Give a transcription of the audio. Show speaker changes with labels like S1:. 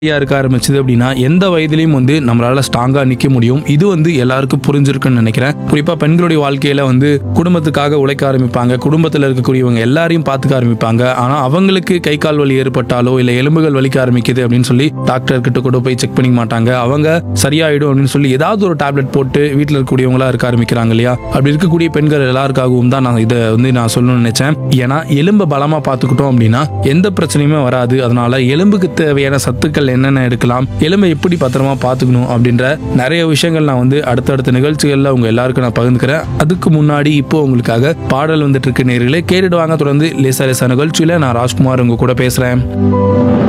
S1: சரியா இருக்க ஆரம்பிச்சது அப்படின்னா எந்த வயதிலையும் வந்து நம்மளால ஸ்ட்ராங்கா நிக்க முடியும் இது வந்து எல்லாருக்கும் புரிஞ்சிருக்குன்னு நினைக்கிறேன் குறிப்பா பெண்களுடைய வாழ்க்கையில வந்து குடும்பத்துக்காக உழைக்க ஆரம்பிப்பாங்க குடும்பத்துல இருக்கக்கூடியவங்க எல்லாரையும் பார்த்துக்க ஆரம்பிப்பாங்க ஆனா அவங்களுக்கு கை கால் வலி ஏற்பட்டாலோ இல்ல எலும்புகள் வலிக்க ஆரம்பிக்குது அப்படின்னு சொல்லி டாக்டர் கிட்ட கூட போய் செக் பண்ணிக்க மாட்டாங்க அவங்க சரியாயிடும் அப்படின்னு சொல்லி ஏதாவது ஒரு டேப்லெட் போட்டு வீட்டில் இருக்கக்கூடியவங்களா இருக்க ஆரம்பிக்கிறாங்க இல்லையா அப்படி இருக்கக்கூடிய பெண்கள் எல்லாருக்காகவும் தான் நான் இதை வந்து நான் சொல்லணும்னு நினைச்சேன் ஏன்னா எலும்பை பலமா பார்த்துக்கிட்டோம் அப்படின்னா எந்த பிரச்சனையுமே வராது அதனால எலும்புக்கு தேவையான சத்துக்கள் என்னென்ன எடுக்கலாம் எலும்பை எப்படி பத்திரமா பார்த்துக்கணும் அப்படின்ற நிறைய விஷயங்கள் நான் வந்து அடுத்தடுத்த நிகழ்ச்சிகள்ல உங்க எல்லாருக்கும் நான் பகிர்ந்துக்கிறேன் அதுக்கு முன்னாடி இப்போ உங்களுக்காக பாடல் வந்துட்டு இருக்கு நேர்களே கேட்டுட்டு வாங்க தொடர்ந்து லேசா லேசா நிகழ்ச்சியில நான் ராஜ்குமார் உங்க கூட பேசுறேன்